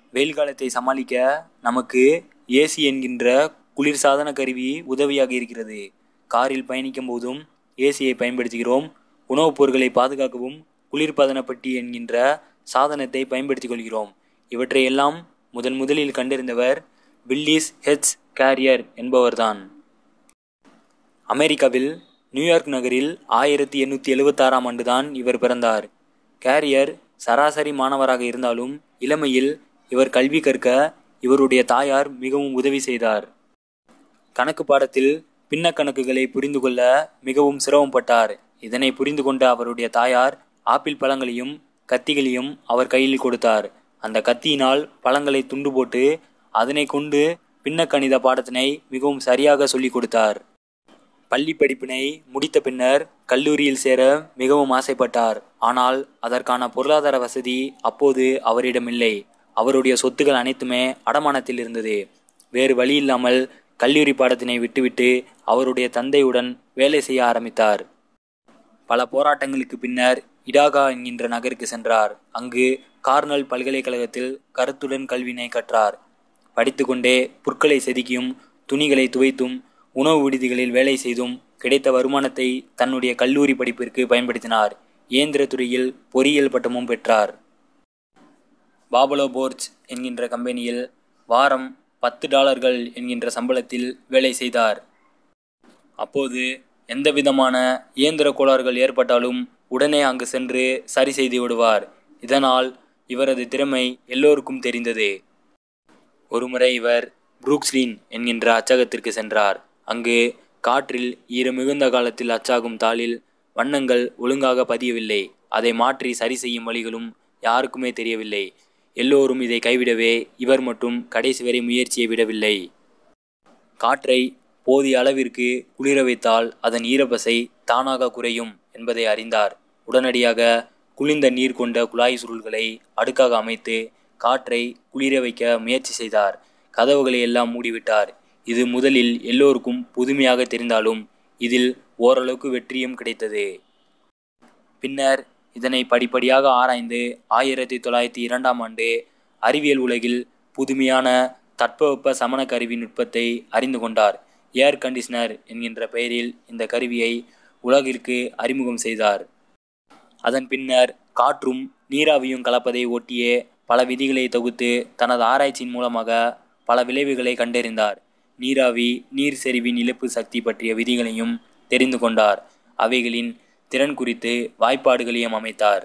வெயில் காலத்தை சமாளிக்க நமக்கு ஏசி என்கின்ற குளிர்சாதன கருவி உதவியாக இருக்கிறது காரில் பயணிக்கும் போதும் ஏசியை பயன்படுத்துகிறோம் உணவுப் பொருட்களை பாதுகாக்கவும் குளிர்பதன பெட்டி என்கின்ற சாதனத்தை பயன்படுத்திக் கொள்கிறோம் இவற்றையெல்லாம் முதன் முதலில் கண்டறிந்தவர் வில்லிஸ் ஹெச் கேரியர் என்பவர்தான் அமெரிக்காவில் நியூயார்க் நகரில் ஆயிரத்தி எண்ணூற்றி எழுவத்தாறாம் ஆண்டுதான் இவர் பிறந்தார் கேரியர் சராசரி மாணவராக இருந்தாலும் இளமையில் இவர் கல்வி கற்க இவருடைய தாயார் மிகவும் உதவி செய்தார் கணக்கு பாடத்தில் பின்ன கணக்குகளை புரிந்து கொள்ள மிகவும் சிரமப்பட்டார் இதனை புரிந்து கொண்ட அவருடைய தாயார் ஆப்பிள் பழங்களையும் கத்திகளையும் அவர் கையில் கொடுத்தார் அந்த கத்தியினால் பழங்களை துண்டு போட்டு அதனை கொண்டு பின்ன கணித பாடத்தினை மிகவும் சரியாக சொல்லிக் கொடுத்தார் பள்ளி படிப்பினை முடித்த பின்னர் கல்லூரியில் சேர மிகவும் ஆசைப்பட்டார் ஆனால் அதற்கான பொருளாதார வசதி அப்போது அவரிடமில்லை அவருடைய சொத்துக்கள் அனைத்துமே அடமானத்தில் இருந்தது வேறு வழி இல்லாமல் கல்லூரி பாடத்தினை விட்டுவிட்டு அவருடைய தந்தையுடன் வேலை செய்ய ஆரம்பித்தார் பல போராட்டங்களுக்கு பின்னர் இடாகா என்கின்ற நகருக்கு சென்றார் அங்கு கார்னல் பல்கலைக்கழகத்தில் கருத்துடன் கல்வினை கற்றார் படித்துக்கொண்டே புற்களை செதுக்கியும் துணிகளை துவைத்தும் உணவு விடுதிகளில் வேலை செய்தும் கிடைத்த வருமானத்தை தன்னுடைய கல்லூரி படிப்பிற்கு பயன்படுத்தினார் இயந்திர துறையில் பொறியியல் பட்டமும் பெற்றார் பாபலோ போர்ச் என்கின்ற கம்பெனியில் வாரம் பத்து டாலர்கள் என்கின்ற சம்பளத்தில் வேலை செய்தார் அப்போது எந்தவிதமான இயந்திர கோளாறுகள் ஏற்பட்டாலும் உடனே அங்கு சென்று சரி செய்து விடுவார் இதனால் இவரது திறமை எல்லோருக்கும் தெரிந்தது ஒருமுறை இவர் புரூக்ஸ்லின் என்கின்ற அச்சகத்திற்கு சென்றார் அங்கு காற்றில் ஈர மிகுந்த காலத்தில் அச்சாகும் தாளில் வண்ணங்கள் ஒழுங்காக பதியவில்லை அதை மாற்றி சரி செய்யும் வழிகளும் யாருக்குமே தெரியவில்லை எல்லோரும் இதை கைவிடவே இவர் மட்டும் கடைசி வரை முயற்சியை விடவில்லை காற்றை போதிய அளவிற்கு குளிர வைத்தால் அதன் ஈரப்பசை தானாக குறையும் என்பதை அறிந்தார் உடனடியாக குளிர்ந்த நீர் கொண்ட குழாய் சுருள்களை அடுக்காக அமைத்து காற்றை குளிர வைக்க முயற்சி செய்தார் கதவுகளை எல்லாம் மூடிவிட்டார் இது முதலில் எல்லோருக்கும் புதுமையாக தெரிந்தாலும் இதில் ஓரளவுக்கு வெற்றியும் கிடைத்தது பின்னர் இதனை படிப்படியாக ஆராய்ந்து ஆயிரத்தி தொள்ளாயிரத்தி இரண்டாம் ஆண்டு அறிவியல் உலகில் புதுமையான தட்பவெப்ப சமண கருவி நுட்பத்தை அறிந்து கொண்டார் ஏர் கண்டிஷனர் என்கின்ற பெயரில் இந்த கருவியை உலகிற்கு அறிமுகம் செய்தார் அதன் பின்னர் காற்றும் நீராவியும் கலப்பதை ஒட்டியே பல விதிகளை தொகுத்து தனது ஆராய்ச்சியின் மூலமாக பல விளைவுகளை கண்டறிந்தார் நீராவி நீர் செறிவின் இழப்பு சக்தி பற்றிய விதிகளையும் தெரிந்து கொண்டார் அவைகளின் திறன் குறித்து வாய்ப்பாடுகளையும் அமைத்தார்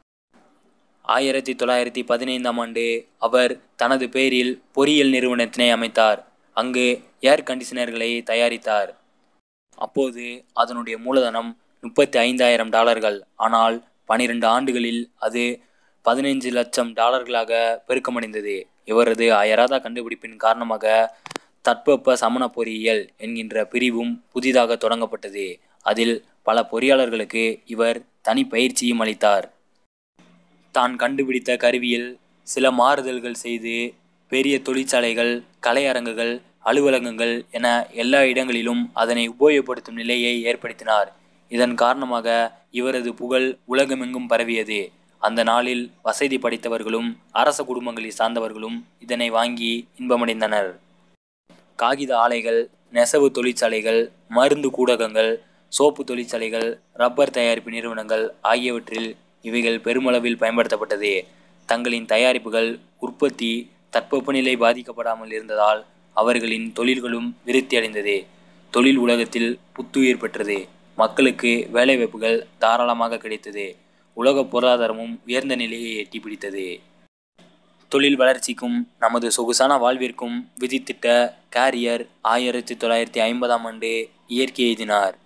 ஆயிரத்தி தொள்ளாயிரத்தி பதினைந்தாம் ஆண்டு அவர் தனது பெயரில் பொறியியல் நிறுவனத்தினை அமைத்தார் அங்கு ஏர் கண்டிஷனர்களை தயாரித்தார் அப்போது அதனுடைய மூலதனம் முப்பத்தி ஐந்தாயிரம் டாலர்கள் ஆனால் பனிரெண்டு ஆண்டுகளில் அது பதினைஞ்சு லட்சம் டாலர்களாக பெருக்கமடைந்தது இவரது அயராத கண்டுபிடிப்பின் காரணமாக தட்பவெப்ப சமண பொறியியல் என்கின்ற பிரிவும் புதிதாக தொடங்கப்பட்டது அதில் பல பொறியாளர்களுக்கு இவர் தனி பயிற்சியும் அளித்தார் தான் கண்டுபிடித்த கருவியில் சில மாறுதல்கள் செய்து பெரிய தொழிற்சாலைகள் கலையரங்குகள் அலுவலகங்கள் என எல்லா இடங்களிலும் அதனை உபயோகப்படுத்தும் நிலையை ஏற்படுத்தினார் இதன் காரணமாக இவரது புகழ் உலகமெங்கும் பரவியது அந்த நாளில் வசதி படைத்தவர்களும் அரச குடும்பங்களை சார்ந்தவர்களும் இதனை வாங்கி இன்பமடைந்தனர் காகித ஆலைகள் நெசவு தொழிற்சாலைகள் மருந்து கூடகங்கள் சோப்பு தொழிற்சாலைகள் ரப்பர் தயாரிப்பு நிறுவனங்கள் ஆகியவற்றில் இவைகள் பெருமளவில் பயன்படுத்தப்பட்டது தங்களின் தயாரிப்புகள் உற்பத்தி தட்பவெப்பநிலை பாதிக்கப்படாமல் இருந்ததால் அவர்களின் தொழில்களும் விருத்தியடைந்தது தொழில் உலகத்தில் புத்துயிர் பெற்றது மக்களுக்கு வேலைவாய்ப்புகள் தாராளமாக கிடைத்தது உலக பொருளாதாரமும் உயர்ந்த நிலையை எட்டி பிடித்தது தொழில் வளர்ச்சிக்கும் நமது சொகுசான வாழ்விற்கும் விதித்திட்ட கேரியர் ஆயிரத்தி தொள்ளாயிரத்தி ஐம்பதாம் ஆண்டு இயற்கை எழுதினார்